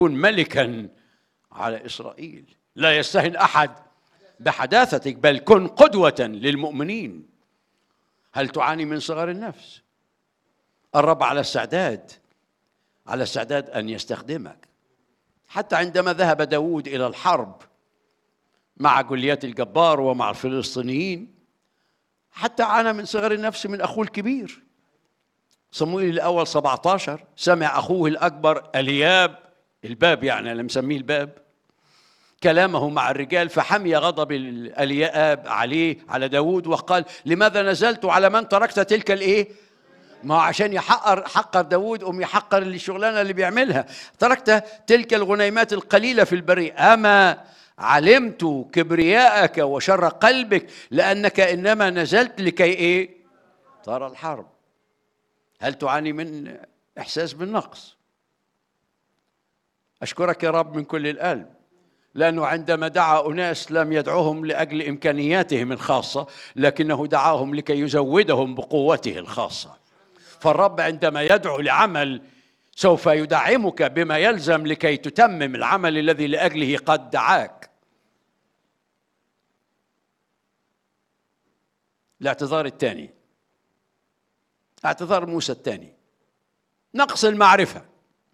تكون ملكا على اسرائيل لا يستهن احد بحداثتك بل كن قدوه للمؤمنين هل تعاني من صغر النفس الرب على استعداد على استعداد ان يستخدمك حتى عندما ذهب داود الى الحرب مع جوليات الجبار ومع الفلسطينيين حتى عانى من صغر النفس من اخوه الكبير صموئيل الاول 17 سمع اخوه الاكبر الياب الباب يعني انا مسميه الباب كلامه مع الرجال فحمي غضب الياب عليه على داود وقال لماذا نزلت على من تركت تلك الايه ما هو عشان يحقر حقر داود أم يحقر الشغلانة اللي بيعملها تركت تلك الغنيمات القليلة في البرية أما علمت كبرياءك وشر قلبك لأنك إنما نزلت لكي إيه ترى الحرب هل تعاني من إحساس بالنقص أشكرك يا رب من كل القلب لأنه عندما دعا أناس لم يدعوهم لأجل إمكانياتهم الخاصة لكنه دعاهم لكي يزودهم بقوته الخاصة فالرب عندما يدعو لعمل سوف يدعمك بما يلزم لكي تتمم العمل الذي لاجله قد دعاك الاعتذار الثاني اعتذار موسى الثاني نقص المعرفه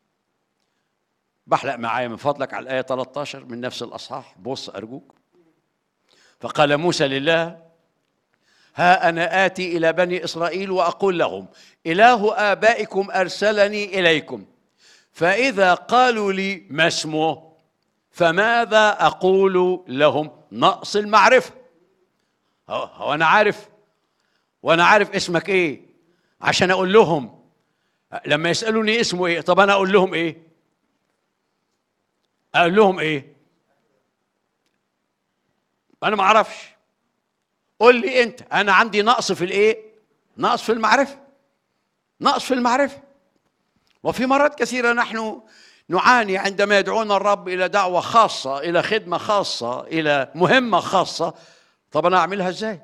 بحلق معايا من فضلك على الايه 13 من نفس الاصحاح بص ارجوك فقال موسى لله ها انا اتي الى بني اسرائيل واقول لهم اله ابائكم ارسلني اليكم فاذا قالوا لي ما اسمه فماذا اقول لهم نقص المعرفه هو انا عارف وانا عارف اسمك ايه عشان اقول لهم لما يسالوني اسمه ايه طب انا اقول لهم ايه اقول لهم ايه انا ما اعرفش قول لي انت انا عندي نقص في الايه نقص في المعرفه نقص في المعرفه وفي مرات كثيره نحن نعاني عندما يدعونا الرب الى دعوه خاصه الى خدمه خاصه الى مهمه خاصه طب انا اعملها ازاي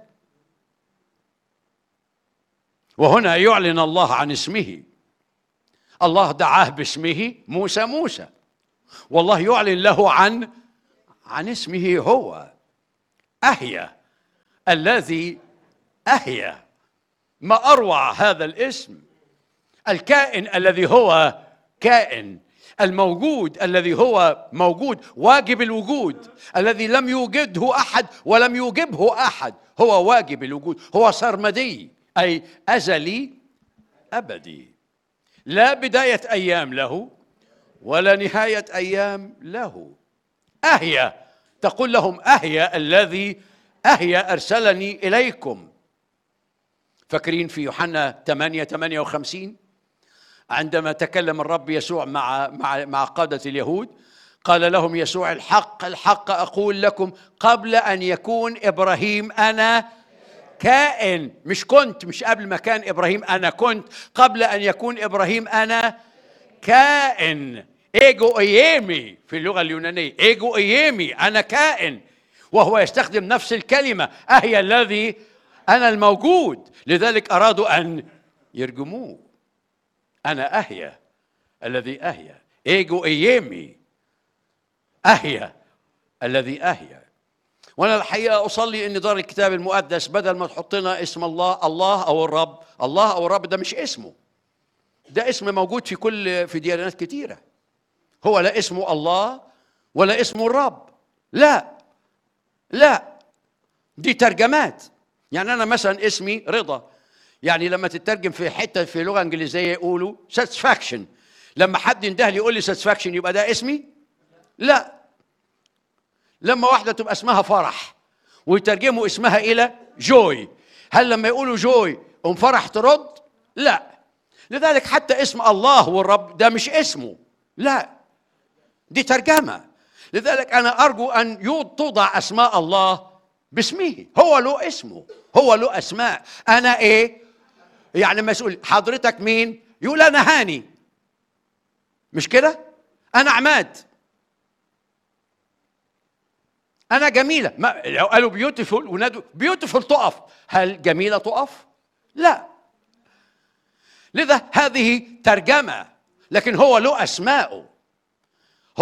وهنا يعلن الله عن اسمه الله دعاه باسمه موسى موسى والله يعلن له عن عن اسمه هو اهيا الذي اهيا ما اروع هذا الاسم الكائن الذي هو كائن الموجود الذي هو موجود واجب الوجود الذي لم يوجده احد ولم يوجبه احد هو واجب الوجود هو سرمدي اي ازلي ابدي لا بدايه ايام له ولا نهايه ايام له اهيا تقول لهم اهيا الذي أهيا أرسلني إليكم فاكرين في يوحنا 8 58 عندما تكلم الرب يسوع مع مع مع قادة اليهود قال لهم يسوع الحق الحق أقول لكم قبل أن يكون إبراهيم أنا كائن مش كنت مش قبل ما كان إبراهيم أنا كنت قبل أن يكون إبراهيم أنا كائن ايجو ايامي في اللغة اليونانية ايجو ايامي أنا كائن وهو يستخدم نفس الكلمة أهي الذي أنا الموجود لذلك أرادوا أن يرجموه أنا أهيا الذي أهيا إيجو إيامي أهيا الذي أهيا وأنا الحقيقة أصلي أن دار الكتاب المقدس بدل ما تحط لنا اسم الله الله أو الرب الله أو الرب ده مش اسمه ده اسم موجود في كل في ديانات كتيرة هو لا اسمه الله ولا اسمه الرب لا لا دي ترجمات يعني انا مثلا اسمي رضا يعني لما تترجم في حته في لغه انجليزيه يقولوا ساتسفاكشن لما حد ينده لي يقول لي ساتسفاكشن يبقى ده اسمي لا لما واحده تبقى اسمها فرح ويترجموا اسمها الى جوي هل لما يقولوا جوي ام فرح ترد لا لذلك حتى اسم الله والرب ده مش اسمه لا دي ترجمه لذلك انا ارجو ان توضع اسماء الله باسمه هو له اسمه هو له اسماء انا ايه يعني مسؤول حضرتك مين يقول انا هاني مش كده انا عماد انا جميله ما لو قالوا بيوتيفول ونادوا بيوتيفول تقف هل جميله تقف لا لذا هذه ترجمه لكن هو له اسماءه